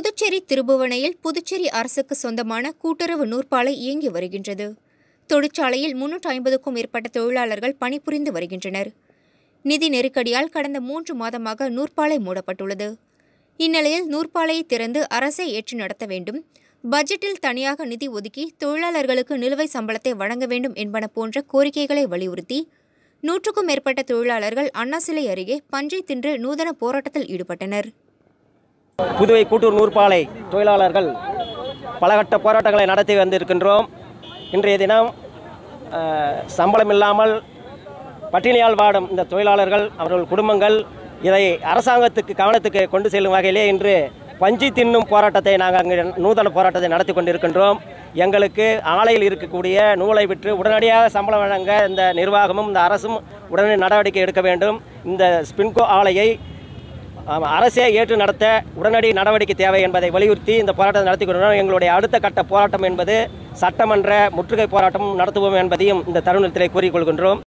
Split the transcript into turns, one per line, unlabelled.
புதுச்சேரி திருபுவனையில் புதுச்சேரி அரசுக்கு சொந்தமான கூட்டுறவு நூற்பாலை இயங்கி வருகின்றது தொழிற்சாலையில் முன்னூற்று ஐம்பதுக்கும் மேற்பட்ட தொழிலாளர்கள் பணிபுரிந்து வருகின்றனர் நிதி நெருக்கடியால் கடந்த மூன்று மாதமாக நூற்பாலை மூடப்பட்டுள்ளது இந்நிலையில் நூற்பாலையை திறந்து அரசே ஏற்று நடத்த வேண்டும் பட்ஜெட்டில் தனியாக நிதி ஒதுக்கி தொழிலாளர்களுக்கு நிலுவை சம்பளத்தை வழங்க வேண்டும் என்பன போன்ற கோரிக்கைகளை வலியுறுத்தி நூற்றுக்கும் மேற்பட்ட தொழிலாளர்கள் அண்ணா சிலை அருகே பஞ்சை தின்று நூதன போராட்டத்தில் ஈடுபட்டனர்
புதுவை கூட்டூர் நூற்பாலை தொழிலாளர்கள் பலகட்ட போராட்டங்களை நடத்தி வந்திருக்கின்றோம் இன்றைய தினம் அஹ், சம்பளம் இல்லாமல் பட்டினியால் வாடும் இந்த தொழிலாளர்கள் அவர்கள் குடும்பங்கள் இதை அரசாங்கத்துக்கு கவனத்துக்கு கொண்டு செல்லும் வகையிலே இன்று பஞ்சு தின்னும் போராட்டத்தை நாங்கள் அங்கே நூதன போராட்டத்தை நடத்தி கொண்டிருக்கின்றோம் எங்களுக்கு ஆலையில் இருக்கக்கூடிய நூலை விற்று உடனடியாக சம்பளம் வழங்க இந்த நிர்வாகமும் இந்த அரசும் உடனடி நடவடிக்கை எடுக்க வேண்டும் இந்த ஸ்பின்கோ ஆலையை ஆமாம், அரசே ஏற்று நடத்த உடனடி நடவடிக்கை தேவை என்பதை வலியுறுத்தி இந்த போராட்டத்தை நடத்தி கொண்டிருக்கிறோம் எங்களுடைய அடுத்த கட்ட போராட்டம் என்பது சட்டமன்ற முற்றுகை போராட்டம் நடத்துவோம் என்பதையும் இந்த தருணத்திலே கூறிக்கொள்கின்றோம்